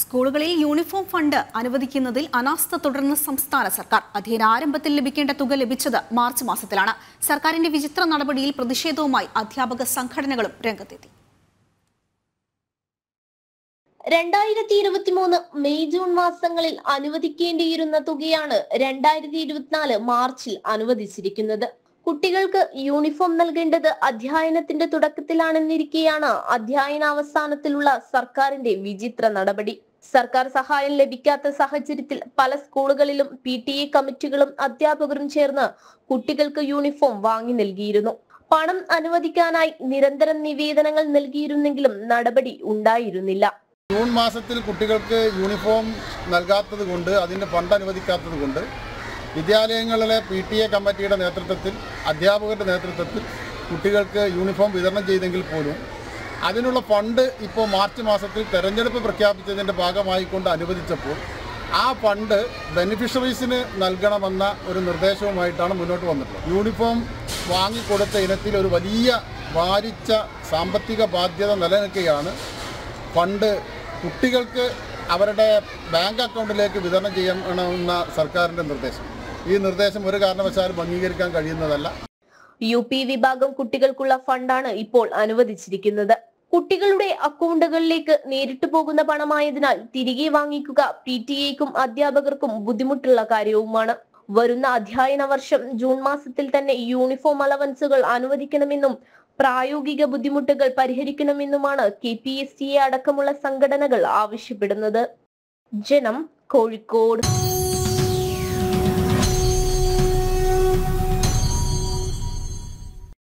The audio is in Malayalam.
സ്കൂളുകളിൽ യൂണിഫോം ഫണ്ട് അനുവദിക്കുന്നതിൽ അനാസ്ഥ തുടർന്ന് സംസ്ഥാന സർക്കാർ അധ്യയന ആരംഭത്തിൽ ലഭിക്കേണ്ട തുക ലഭിച്ചത് മാർച്ച് മാസത്തിലാണ് സർക്കാരിന്റെ വിചിത്ര നടപടിയിൽ പ്രതിഷേധവുമായി അധ്യാപക സംഘടനകളും രംഗത്തെത്തി രണ്ടായിരത്തി ഇരുപത്തിമൂന്ന് മെയ് ജൂൺ മാസങ്ങളിൽ അനുവദിക്കേണ്ടിയിരുന്ന തുകയാണ് രണ്ടായിരത്തി ഇരുപത്തിനാല് മാർച്ചിൽ അനുവദിച്ചിരിക്കുന്നത് കുട്ടികൾക്ക് യൂണിഫോം നൽകേണ്ടത് അധ്യയനത്തിന്റെ തുടക്കത്തിലാണെന്നിരിക്കെയാണ് അധ്യയനാവസാനത്തിലുള്ള സർക്കാരിന്റെ വിചിത്ര നടപടി സർക്കാർ സഹായം ലഭിക്കാത്ത സാഹചര്യത്തിൽ പല സ്കൂളുകളിലും പി ടി എ കമ്മിറ്റികളും അധ്യാപകരും ചേർന്ന് കുട്ടികൾക്ക് യൂണിഫോം വാങ്ങി നൽകിയിരുന്നു പണം അനുവദിക്കാനായി നിരന്തരം നിവേദനങ്ങൾ നൽകിയിരുന്നെങ്കിലും നടപടി ഉണ്ടായിരുന്നില്ല ജൂൺ മാസത്തിൽ കുട്ടികൾക്ക് യൂണിഫോം നൽകാത്തത് കൊണ്ട് അതിന് ഫണ്ട് അനുവദിക്കാത്തത് കൊണ്ട് വിദ്യാലയങ്ങളിലെ പി ടി എ കമ്മിറ്റിയുടെ നേതൃത്വത്തിൽ അധ്യാപകരുടെ നേതൃത്വത്തിൽ കുട്ടികൾക്ക് യൂണിഫോം വിതരണം ചെയ്തെങ്കിൽ പോലും അതിനുള്ള ഫണ്ട് ഇപ്പോൾ മാർച്ച് മാസത്തിൽ തെരഞ്ഞെടുപ്പ് പ്രഖ്യാപിച്ചതിൻ്റെ ഭാഗമായിക്കൊണ്ട് അനുവദിച്ചപ്പോൾ ആ ഫണ്ട് ബെനിഫിഷ്യറീസിന് നൽകണമെന്ന ഒരു നിർദ്ദേശവുമായിട്ടാണ് മുന്നോട്ട് വന്നിട്ടുള്ളത് യൂണിഫോം വാങ്ങിക്കൊടുത്ത ഇനത്തിൽ ഒരു വലിയ ഭാരിച്ച സാമ്പത്തിക ബാധ്യത നിലനിൽക്കുകയാണ് ഫണ്ട് കുട്ടികൾക്ക് അവരുടെ ബാങ്ക് അക്കൗണ്ടിലേക്ക് വിതരണം ചെയ്യണമെന്ന സർക്കാരിൻ്റെ നിർദ്ദേശം ഈ നിർദ്ദേശം ഒരു കാരണവശാലും അംഗീകരിക്കാൻ കഴിയുന്നതല്ല യു പി വിഭാഗം കുട്ടികൾക്കുള്ള ഫണ്ടാണ് ഇപ്പോൾ അനുവദിച്ചിരിക്കുന്നത് കുട്ടികളുടെ അക്കൗണ്ടുകളിലേക്ക് നേരിട്ട് പോകുന്ന പണമായതിനാൽ തിരികെ വാങ്ങിക്കുക പി ടി എക്കും അധ്യാപകർക്കും ബുദ്ധിമുട്ടുള്ള കാര്യവുമാണ് വരുന്ന അധ്യയന വർഷം ജൂൺ മാസത്തിൽ തന്നെ യൂണിഫോം അലവൻസുകൾ അനുവദിക്കണമെന്നും പ്രായോഗിക ബുദ്ധിമുട്ടുകൾ പരിഹരിക്കണമെന്നുമാണ് K P S T A അടക്കമുള്ള സംഘടനകൾ ആവശ്യപ്പെടുന്നത് ജനം കോഴിക്കോട്